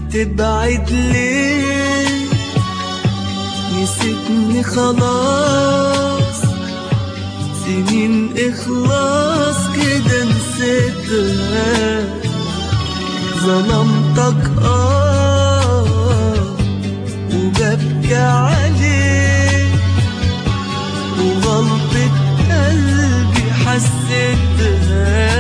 تبعد ليه نسيتني خلاص سنين اخلاص كده نسيتها ظلمتك اه وببكي عليك وغلطة قلبي حسيتها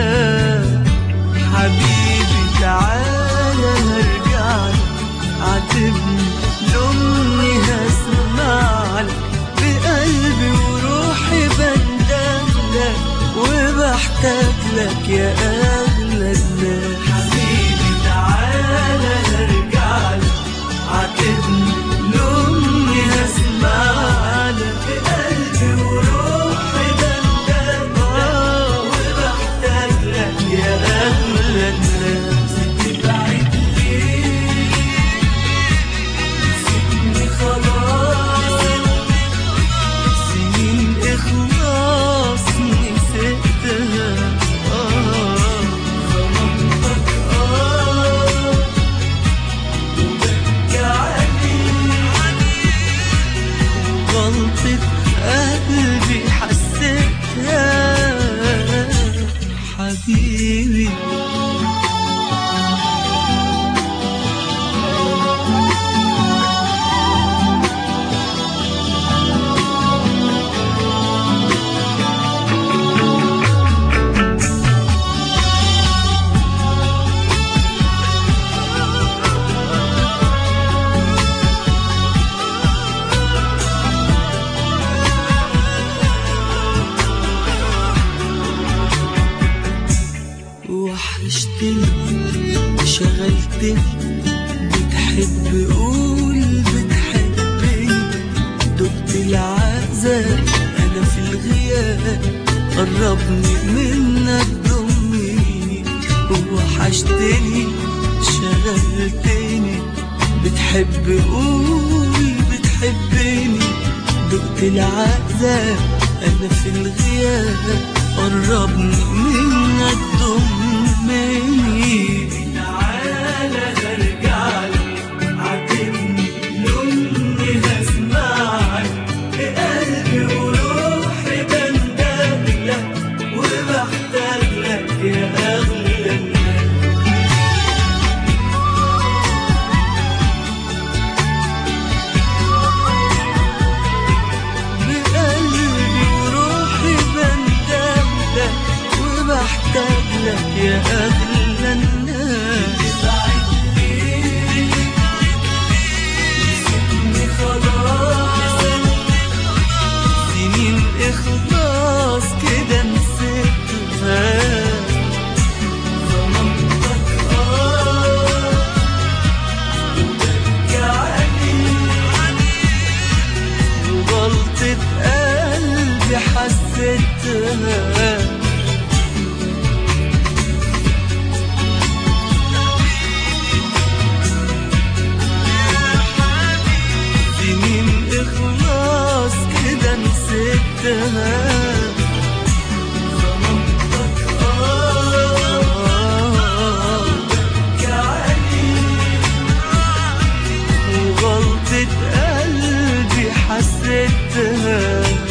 حبيبي تعالى هرجعلك عاتبني لومني هسمعلك بقلبي وروحي بندملك وبحتاج لك يا أغلى الناس حبيبي تعالى هرجعلك عاتبني لومني هسمعلك بقلبي وروحي بندملك وبحتاج لك يا أغلى الناس تبعد ليه سيبني خلاص سنين إخلاص نسيتها آه ظلمتك آه وببكي عليك غلطة قلبي حسيتها حبيبي وحشتني شغلتني بتحب قول بتحبني دقت العذاب انا في الغياب قربني منك ضمني وحشتني شغلتني بتحب قول بتحبني دقت العذاب انا في الغياب قربني منك ضمني تعالى هرجعلك عاتبني لومني هسمعك بقلبي وروحي بندملك وبحتاج لك يا أغلى الناس بقلبي وروحي بندملك وبحتاج لك يا أغلى الناس تبعد ليه سيبني خلاص سنين إخلاص كده نسيتها ظلمتك آه وببكي عليك وغلطة قلبي حسيتها سنين إخلاص كده نسيتها ظلمتك آه وببكي عليك وغلطة قلبي حسيتها